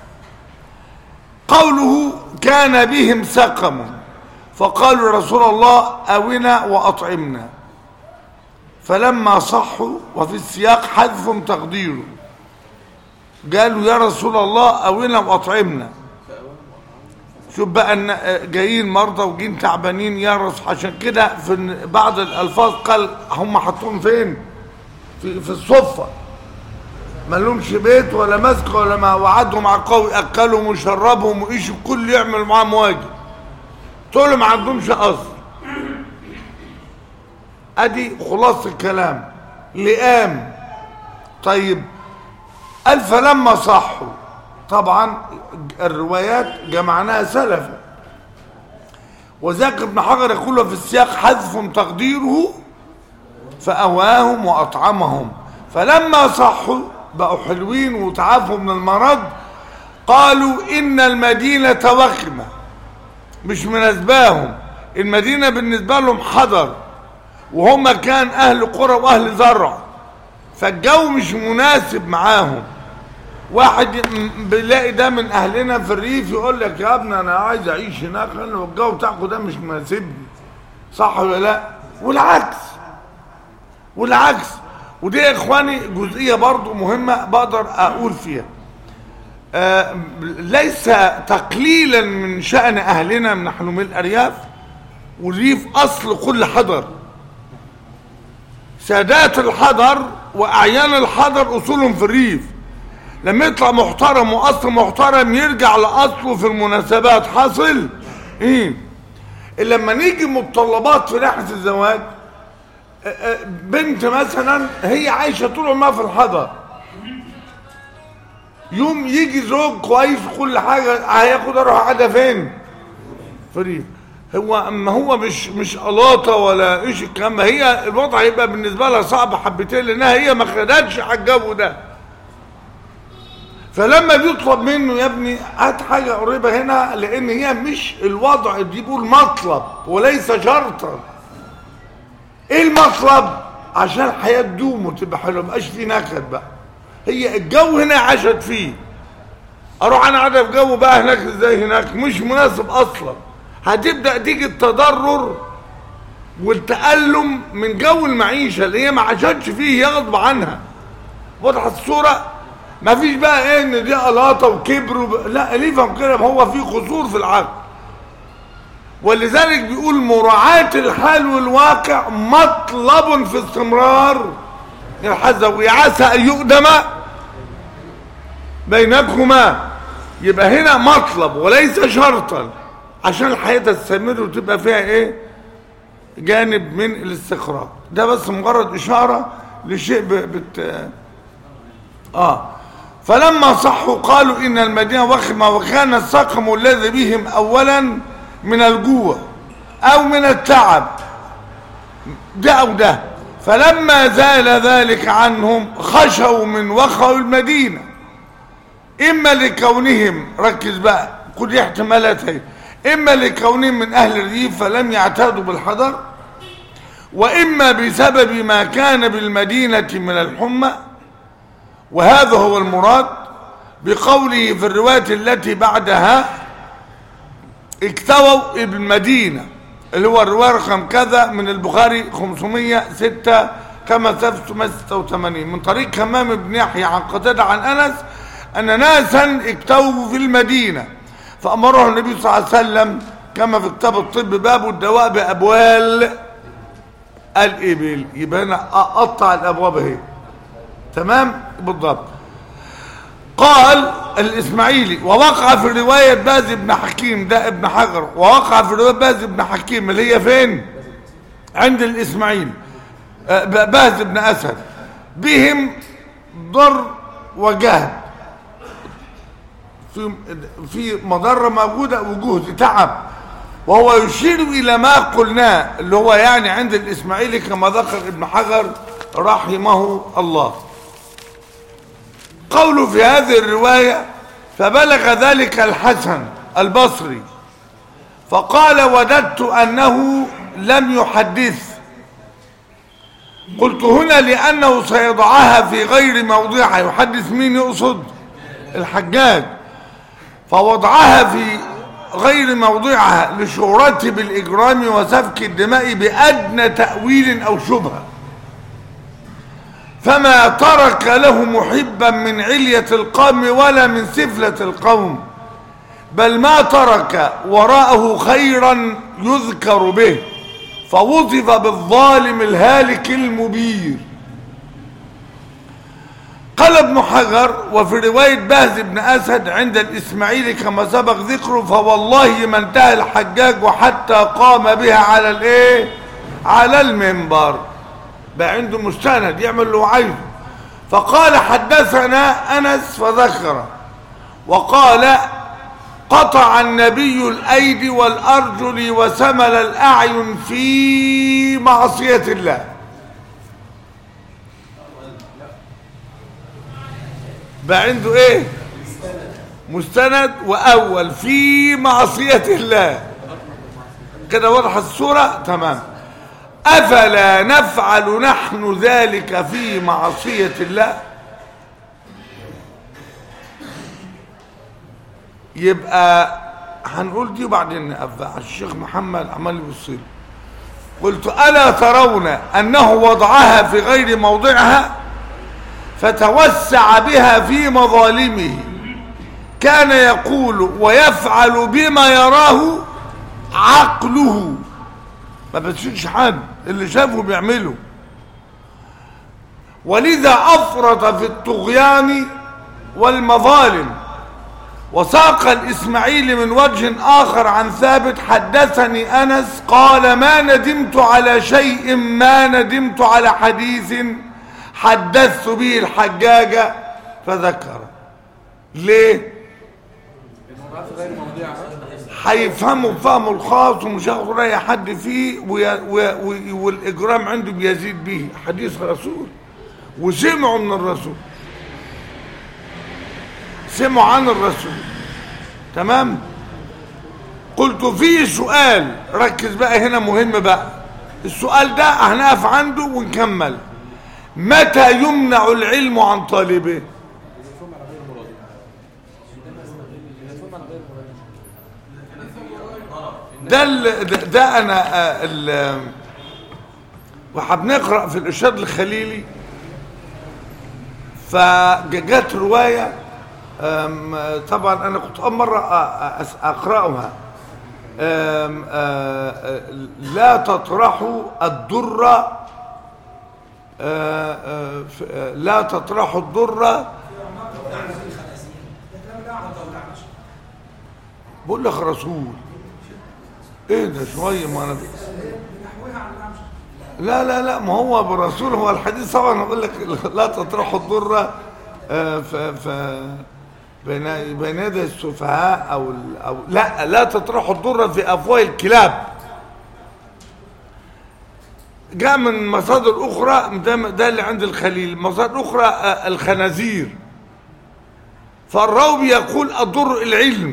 قوله كان بهم سقم فقالوا رسول الله أونا وأطعمنا فلما صحوا وفي السياق حذف تقديره قالوا يا رسول الله أونا وأطعمنا شوف بقى ان جايين مرضى وجايين تعبانين يا رس عشان كده في بعض الالفاظ قال هم حطوهم فين في في الصفه ما لهمش بيت ولا مسك ولا ما وعدهم على القوي اكلهم وشربهم وإيش الكل يعمل معاهم واجب تقول له ما عندهمش اصل ادي خلاصه الكلام لئام طيب قال فلما صحوا طبعا الروايات جمعناها سلفا وذاك ابن حجر يقول في السياق حذف تقديره فأواهم وأطعمهم فلما صحوا بقوا حلوين وتعافوا من المرض قالوا إن المدينة وخمة مش مناسباهم المدينة بالنسبة لهم حضر وهم كان أهل قرى وأهل زرع فالجو مش مناسب معاهم واحد م- بيلاقي ده من اهلنا في الريف يقول لك يا ابني انا عايز اعيش هناك انا والجو بتاعكم ده مش مناسبني صح ولا لا والعكس والعكس ودي يا اخواني جزئيه برضو مهمه بقدر اقول فيها آه ليس تقليلا من شان اهلنا نحن من الارياف والريف اصل كل حضر سادات الحضر واعيان الحضر اصولهم في الريف لما يطلع محترم واصل محترم يرجع لاصله في المناسبات حاصل ايه لما نيجي متطلبات في ناحيه الزواج آه، آه، بنت مثلا هي عايشه طول عمرها في الحضر يوم يجي زوج كويس كل حاجه هياخد اروح قاعده فين في الريف هو اما هو مش مش قلاطه ولا ايش الكلام ده، هي الوضع هيبقى بالنسبه لها صعب حبتين لانها هي ما خدتش على الجو ده فلما بيطلب منه يا ابني هات حاجة قريبة هنا لأن هي مش الوضع دي بيقول مطلب وليس شرطا ايه المطلب عشان الحياة تدوم وتبقى حلوة مبقاش فيه نكد بقى هي الجو هنا عاشت فيه اروح انا قاعد في جو بقى هناك ازاي هناك مش مناسب اصلا هتبدا تيجي التضرر والتألم من جو المعيشة اللي هي ما عاشتش فيه يغضب عنها وضحت الصورة ما فيش بقى ايه ان دي قلاطة وكبر وب... لا ليه فهم كده ما هو في قصور في العقل ولذلك بيقول مراعاة الحال والواقع مطلب في استمرار الحذوي عسى ان يقدم بينكما يبقى هنا مطلب وليس شرطا عشان الحياة تستمر وتبقى فيها ايه جانب من الاستقرار ده بس مجرد اشارة لشيء ب- بت اه فلما صحوا قالوا ان المدينة وخمة وكان السقم الذي بهم اولا من الجوع او من التعب ده او ده فلما زال ذلك عنهم خشوا من وخوا المدينه اما لكونهم ركز بقى كل احتمالاتين اما لكونهم من اهل الريف فلم يعتادوا بالحضر واما بسبب ما كان بالمدينه من الحمى وهذا هو المراد بقوله في الروايه التي بعدها اكتووا بالمدينه اللي هو الروايه رقم كذا من البخاري 506 كما 386 من طريق همام بن يحيى عن قتاده عن انس ان ناسا اكتووا في المدينه فامره النبي صلى الله عليه وسلم كما في كتاب الطب باب الدواء بابوال الابل يبقى هنا اقطع الابواب اهي تمام بالضبط قال الاسماعيلي ووقع في روايه باز بن حكيم ده ابن حجر ووقع في روايه باز بن حكيم اللي هي فين عند الاسماعيلي آه، ب- باز بن اسد بهم ضر وجهد في في مضره موجوده وجهد تعب وهو يشير الى ما قلناه اللي هو يعني عند الاسماعيلي كما ذكر ابن حجر رحمه الله قوله في هذه الرواية فبلغ ذلك الحسن البصري فقال وددت أنه لم يحدث قلت هنا لأنه سيضعها في غير موضعها يحدث مين يقصد الحجاج فوضعها في غير موضعها لشهرته بالإجرام وسفك الدماء بأدنى تأويل أو شبهة فما ترك له محبا من علية القوم ولا من سفلة القوم بل ما ترك وراءه خيرا يذكر به فوصف بالظالم الهالك المبير قال ابن حجر وفي رواية بهز بن أسد عند الإسماعيلي كما سبق ذكره فوالله ما انتهى الحجاج وحتى قام بها على الايه على المنبر بقى عنده مستند يعمل اللي هو عايزه فقال حدثنا انس فذكر وقال قطع النبي الايدي والارجل وسمل الاعين في معصيه الله بقى عنده ايه مستند واول في معصيه الله كده وضحت الصوره تمام أفلا نفعل نحن ذلك في معصية الله يبقى هنقول دي وبعدين نقف الشيخ محمد عمال يبصير قلت ألا ترون أنه وضعها في غير موضعها فتوسع بها في مظالمه كان يقول ويفعل بما يراه عقله ما بتشوفش حد اللي شافه بيعمله ولذا أفرط في الطغيان والمظالم وساق الإسماعيلي من وجه آخر عن ثابت حدثني أنس قال ما ندمت على شيء ما ندمت على حديث حدثت به الحجاج فذكر ليه الموضوعات في غير موضعها هيفهموا بفهم الخاص ومش هياخدوا راي حد فيه وي وي وي والاجرام عنده بيزيد به حديث رسول وسمعوا من الرسول سمعوا عن الرسول تمام قلت في سؤال ركز بقى هنا مهم بقى السؤال ده هنقف عنده ونكمل متى يمنع العلم عن طالبه الفهم على غير مراد الفهم على غير مراد ده ال- ده, ده انا آه، ال- وحبنقرا في الارشاد الخليلي فجت روايه آم، طبعا انا كنت اول مره أ- أ- اقراها آم، آه، آه، لا تطرحوا الدره آه، آه، ف- آه، لا تطرحوا الدره بقول لك رسول ايه ده شويه ما انا بنحوها عن الأمس لا لا لا ما هو بالرسول هو الحديث طبعا بقول لك لا تطرحوا الضره آه، ف ف بين بين يدي السفهاء او ال- او لا لا تطرحوا الضره في افواه الكلاب جاء من مصادر اخرى ده ده اللي عند الخليل مصادر اخرى آه، الخنازير فالراوي يقول الضر العلم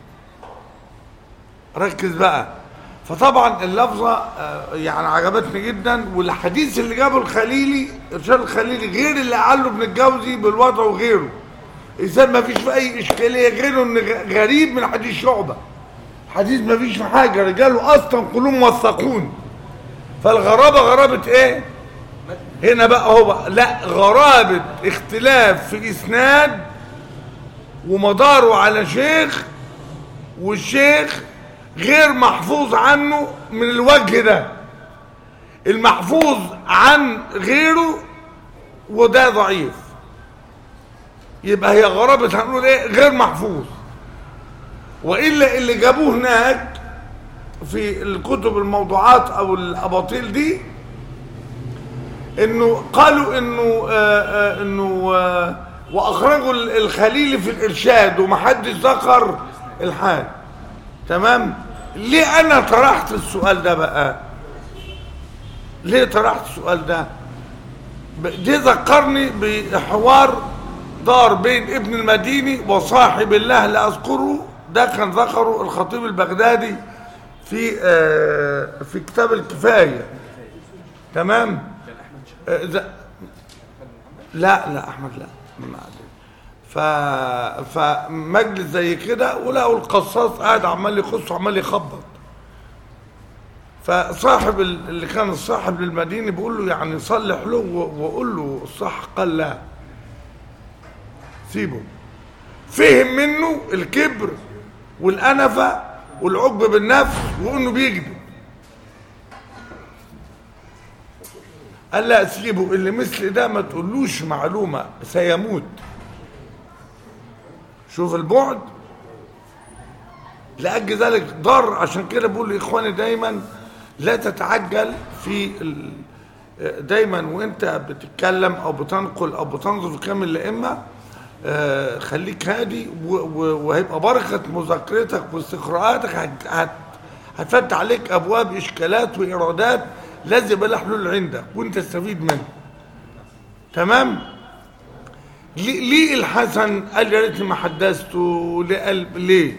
ركز بقى فطبعا اللفظه آه، يعني عجبتني جدا والحديث اللي جابه الخليلي ارشاد الخليلي غير اللي قاله ابن الجوزي بالوضع وغيره اذا ما فيش في اي اشكاليه غيره ان غ- غريب من حديث شعبه حديث ما فيش في حاجه رجاله اصلا كلهم موثقون فالغرابه غرابه ايه هنا بقى هو بقى لا غرابه اختلاف في اسناد ومداره على شيخ والشيخ غير محفوظ عنه من الوجه ده المحفوظ عن غيره وده ضعيف يبقى هي غرابة هنقول ايه غير محفوظ وإلا اللي جابوه هناك في الكتب الموضوعات او الاباطيل دي انه قالوا انه آه آه انه آه واخرجوا الخليلي في الارشاد ومحدش ذكر الحال تمام ليه انا طرحت السؤال ده بقى ليه طرحت السؤال ده ب- دي ذكرني بحوار دار بين ابن المديني وصاحب الله لا اذكره ده كان ذكره الخطيب البغدادي في آه في كتاب الكفايه تمام آه ز- لا لا احمد لا ما عليه. ف فمجلس زي كده ولقوا القصاص قاعد عمال يخص وعمال يخبط فصاحب ال- اللي كان الصاحب للمدينة بيقول له يعني صلح له و- وقول له الصح قال لا سيبه فهم منه الكبر والأنفة والعجب بالنفس وانه بيكذب قال لا سيبه اللي مثل ده ما تقولوش معلومة سيموت شوف البعد لأجل ذلك ضر عشان كده بقول لإخواني دايما لا تتعجل في ال... دايما وانت بتتكلم او بتنقل او بتنظر في كلام الائمه آه، خليك هادي و- و- وهيبقى بركه مذاكرتك واستقراءاتك هت- هت- هتفتح عليك ابواب اشكالات وايرادات لازم يبقى لها حلول عندك وانت تستفيد منها تمام ليه ليه الحسن قال يا ريتني ما حدثته ليه قال ليه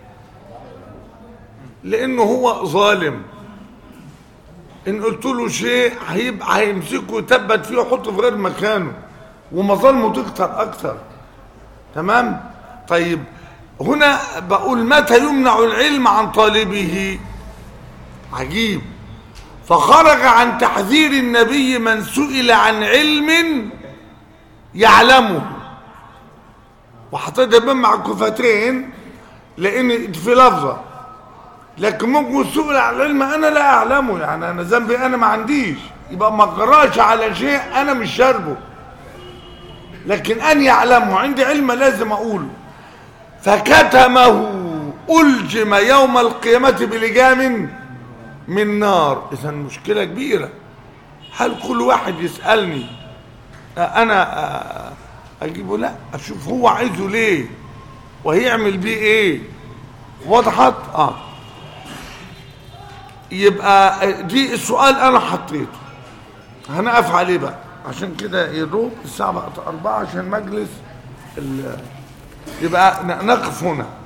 لانه هو ظالم ان قلت له شيء هيبقى هيمسكه يثبت فيه ويحطه في غير مكانه ومظالمه تكتر اكتر تمام طيب هنا بقول متى يمنع العلم عن طالبه عجيب فخرج عن تحذير النبي من سئل عن علم يعلمه وحطيتها بين مع كفتين لان في لفظه لكن ممكن سئل عن العلم انا لا اعلمه يعني انا ذنبي انا ما عنديش يبقى ما اقراش على شيء انا مش شاربه لكن ان يعلمه عندي علم لازم اقوله فكتمه الجم يوم القيامه بلجام من نار اذا مشكله كبيره هل كل واحد يسالني انا اجيبه لا اشوف هو عايزه ليه وهيعمل بيه ايه وضحت اه يبقى دي السؤال انا حطيته هنقف عليه بقى عشان كده يا دوب الساعه بقت أربعة عشان مجلس ال- يبقى ن- نقف هنا